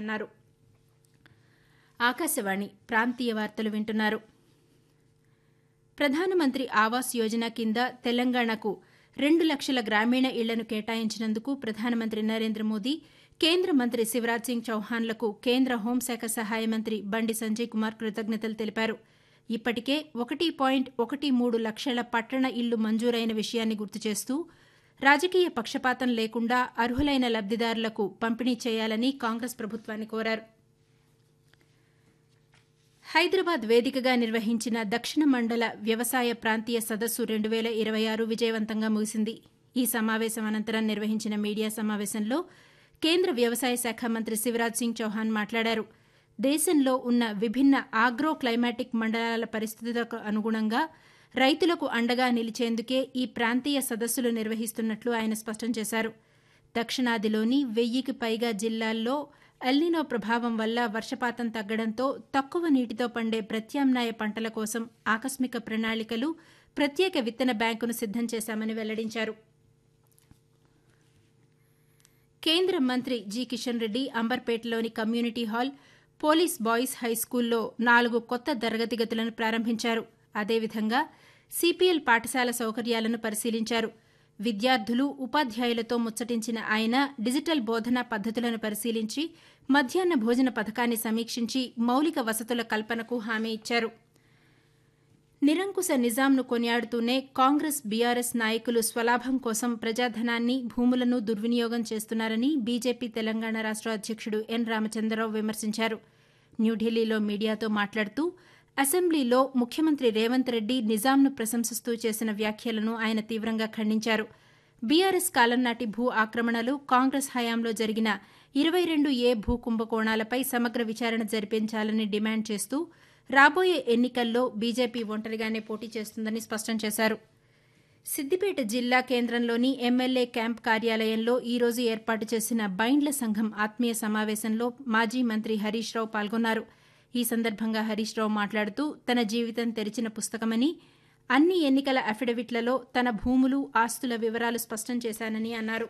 అన్నారు ఆకాశవాణి ప్రాంతీయ వార్తలు వింటున్నారు ప్రధానమంత్రి ఆవాస్ యోజన కింద తెలంగాణకు రెండు లక్షల గ్రామీణ ఇళ్లను కేటాయించినందుకు ప్రధానమంత్రి నరేంద్ర మోదీ కేంద్ర మంత్రి శివరాజ్ సింగ్ చౌహాన్లకు కేంద్ర హోంశాఖ సహాయ మంత్రి బండి సంజయ్ కుమార్ కృతజ్ఞతలు తెలిపారు ఇప్పటికే ఒకటి పాయింట్ ఒకటి మూడు లక్షల పట్టణ ఇళ్లు మంజూరైన విషయాన్ని గుర్తు చేస్తూ రాజకీయ పక్షపాతం లేకుండా అర్హులైన లబ్దిదారులకు పంపిణీ చేయాలని కాంగ్రెస్ ప్రభుత్వాన్ని కోరారు హైదరాబాద్ వేదికగా నిర్వహించిన దక్షిణ మండల వ్యవసాయ ప్రాంతీయ సదస్సు రెండు వేల ఇరవై ఆరు విజయవంతంగా ముగిసింది ఈ సమావేశం అనంతరం నిర్వహించిన మీడియా సమావేశంలో కేంద్ర వ్యవసాయ శాఖ మంత్రి శివరాజ్ సింగ్ చౌహాన్ మాట్లాడారు దేశంలో ఉన్న విభిన్న ఆగ్రో క్లైమాటిక్ మండలాల పరిస్థితులకు అనుగుణంగా రైతులకు అండగా నిలిచేందుకే ఈ ప్రాంతీయ సదస్సులు నిర్వహిస్తున్నట్లు ఆయన స్పష్టం చేశారు దక్షిణాదిలోని వెయ్యికి పైగా జిల్లాల్లో ఎల్నినో ప్రభావం వల్ల వర్షపాతం తగ్గడంతో తక్కువ నీటితో పండే ప్రత్యామ్నాయ పంటల కోసం ఆకస్మిక ప్రణాళికలు ప్రత్యేక విత్తన బ్యాంకును సిద్దం చేశామని వెల్లడించారు కేంద్ర మంత్రి జి కిషన్ రెడ్డి అంబర్పేటలోని కమ్యూనిటీ హాల్ పోలీస్ బాయ్స్ హైస్కూల్లో నాలుగు కొత్త తరగతి గదులను ప్రారంభించారు అదేవిధంగా సిపిఎల్ పాఠశాల సౌకర్యాలను పరిశీలించారు విద్యార్థులు ఉపాధ్యాయులతో ముచ్చటించిన ఆయన డిజిటల్ బోధనా పద్దతులను పరిశీలించి మధ్యాహ్న భోజన పథకాన్ని సమీక్షించి మౌలిక వసతుల కల్పనకు హామీ ఇచ్చారు నిరంకుశ నిజాంను కొనియాడుతూనే కాంగ్రెస్ బీఆర్ఎస్ నాయకులు స్వలాభం కోసం ప్రజాధనాన్ని భూములను దుర్వినియోగం చేస్తున్నారని బీజేపీ తెలంగాణ రాష్ట అధ్యక్షుడు ఎన్ రామచంద్రరావు విమర్శించారు న్యూఢిల్లీలో మీడియాతో మాట్లాడుతూ అసెంబ్లీలో ముఖ్యమంత్రి రేవంత్ రెడ్డి నిజాంను ప్రశంసిస్తూ చేసిన వ్యాఖ్యలను ఆయన తీవ్రంగా ఖండించారు బీఆర్ఎస్ కాలం నాటి భూ ఆక్రమణలు కాంగ్రెస్ హయాంలో జరిగిన ఇరవై రెండు ఏ భూ కుంభకోణాలపై సమగ్ర విచారణ జరిపించాలని డిమాండ్ చేస్తూ రాబోయే ఎన్నికల్లో బీజేపీ ఒంటరిగానే పోటీ చేస్తుందని స్పష్టం చేశారు సిద్దిపేట జిల్లా కేంద్రంలోని ఎమ్మెల్యే క్యాంప్ కార్యాలయంలో ఈ రోజు ఏర్పాటు చేసిన బైండ్ల సంఘం ఆత్మీయ సమావేశంలో మాజీ మంత్రి హరీష్ రావు పాల్గొన్నారు ఈ సందర్భంగా హరీష్ రావు మాట్లాడుతూ తన జీవితం తెరిచిన పుస్తకమని అన్ని ఎన్నికల అఫిడవిట్లలో తన భూములు ఆస్తుల వివరాలు స్పష్టం చేశానని అన్నారు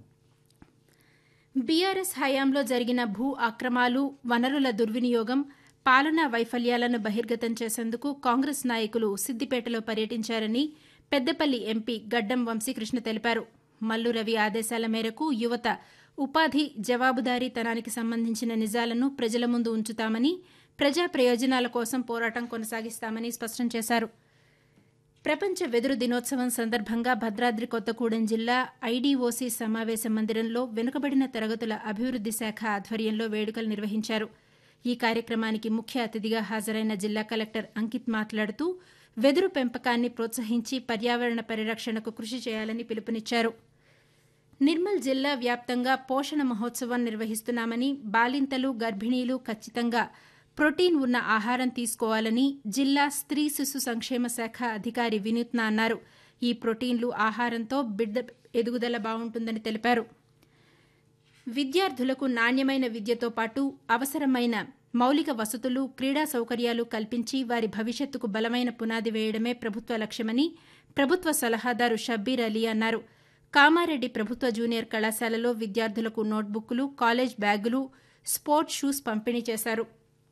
బీఆర్ఎస్ హయాంలో జరిగిన భూ అక్రమాలు వనరుల దుర్వినియోగం పాలనా వైఫల్యాలను బహిర్గతం చేసేందుకు కాంగ్రెస్ నాయకులు సిద్దిపేటలో పర్యటించారని పెద్దపల్లి ఎంపీ గడ్డం వంశీకృష్ణ తెలిపారు మల్లు రవి ఆదేశాల మేరకు యువత ఉపాధి జవాబుదారీతనానికి సంబంధించిన నిజాలను ప్రజల ముందు ఉంచుతామని ప్రజా ప్రయోజనాల కోసం పోరాటం కొనసాగిస్తామని స్పష్టం చేశారు ప్రపంచ వెదురు దినోత్సవం సందర్భంగా భద్రాద్రి కొత్తగూడెం జిల్లా ఐడీఓసీ సమావేశ మందిరంలో వెనుకబడిన తరగతుల అభివృద్ది శాఖ ఆధ్వర్యంలో వేడుకలు నిర్వహించారు ఈ కార్యక్రమానికి ముఖ్య అతిథిగా హాజరైన జిల్లా కలెక్టర్ అంకిత్ మాట్లాడుతూ వెదురు పెంపకాన్ని ప్రోత్సహించి పర్యావరణ పరిరక్షణకు కృషి చేయాలని పిలుపునిచ్చారు నిర్మల్ జిల్లా వ్యాప్తంగా పోషణ మహోత్సవం నిర్వహిస్తున్నామని బాలింతలు గర్భిణీలు ఖచ్చితంగా ప్రోటీన్ ఉన్న ఆహారం తీసుకోవాలని జిల్లా స్త్రీ శిశు సంక్షేమ శాఖ అధికారి వినూత్న అన్నారు ఈ ప్రోటీన్లు ఆహారంతో బిడ్డ ఎదుగుదల బాగుంటుందని తెలిపారు విద్యార్థులకు నాణ్యమైన విద్యతో పాటు అవసరమైన మౌలిక వసతులు క్రీడా సౌకర్యాలు కల్పించి వారి భవిష్యత్తుకు బలమైన పునాది వేయడమే ప్రభుత్వ లక్ష్యమని ప్రభుత్వ సలహాదారు షబ్బీర్ అలీ అన్నారు కామారెడ్డి ప్రభుత్వ జూనియర్ కళాశాలలో విద్యార్థులకు నోట్బుక్లు కాలేజ్ బ్యాగులు స్పోర్ట్స్ షూస్ పంపిణీ చేశారు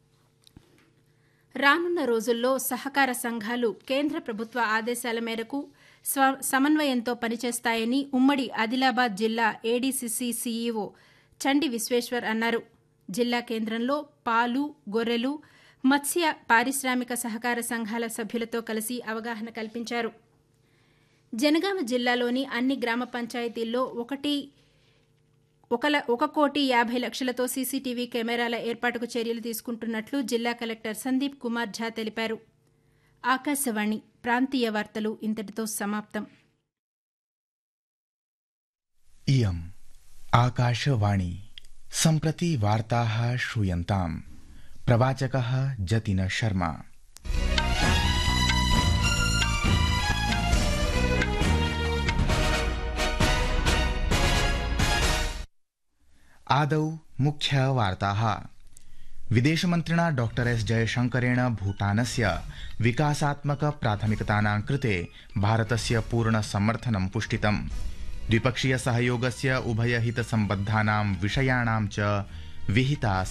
రానున్న రోజుల్లో సహకార సంఘాలు కేంద్ర ప్రభుత్వ ఆదేశాల మేరకు స్వ సమన్వయంతో పనిచేస్తాయని ఉమ్మడి ఆదిలాబాద్ జిల్లా ఏడీసీసీ సీఈఓ చండి విశ్వేశ్వర్ అన్నారు జిల్లా కేంద్రంలో పాలు గొర్రెలు మత్స్య పారిశ్రామిక సహకార సంఘాల సభ్యులతో కలిసి అవగాహన కల్పించారు జనగామ జిల్లాలోని అన్ని గ్రామ పంచాయతీల్లో ఒకటి ఒక ఒక కోటి యాభై లక్షలతో సీసీటీవీ కెమెరాల ఏర్పాటుకు చర్యలు తీసుకుంటున్నట్లు జిల్లా కలెక్టర్ సందీప్ కుమార్ ఝా తెలిపారు ఆకాశవాణి ప్రాంతీయ వార్తలు ఇంతటితో సమాప్తం इयम् आकाशवाणी सम्प्रति वार्ताः श्रूयन्ताम् प्रवाचकः जतिन शर्मा आदौ मुख्यवार्ताः विदेशमन्त्रिणा डॉक्टर एस् जयशङ्करेण भूटानस्य विकासात्मक प्राथमिकतानां कृते भारतस्य पूर्णसमर्थनं पुष्टितम् द्विपक्षीय सहयोगस्य उभयहितसम्बद्धानां विषयाणां च विहिता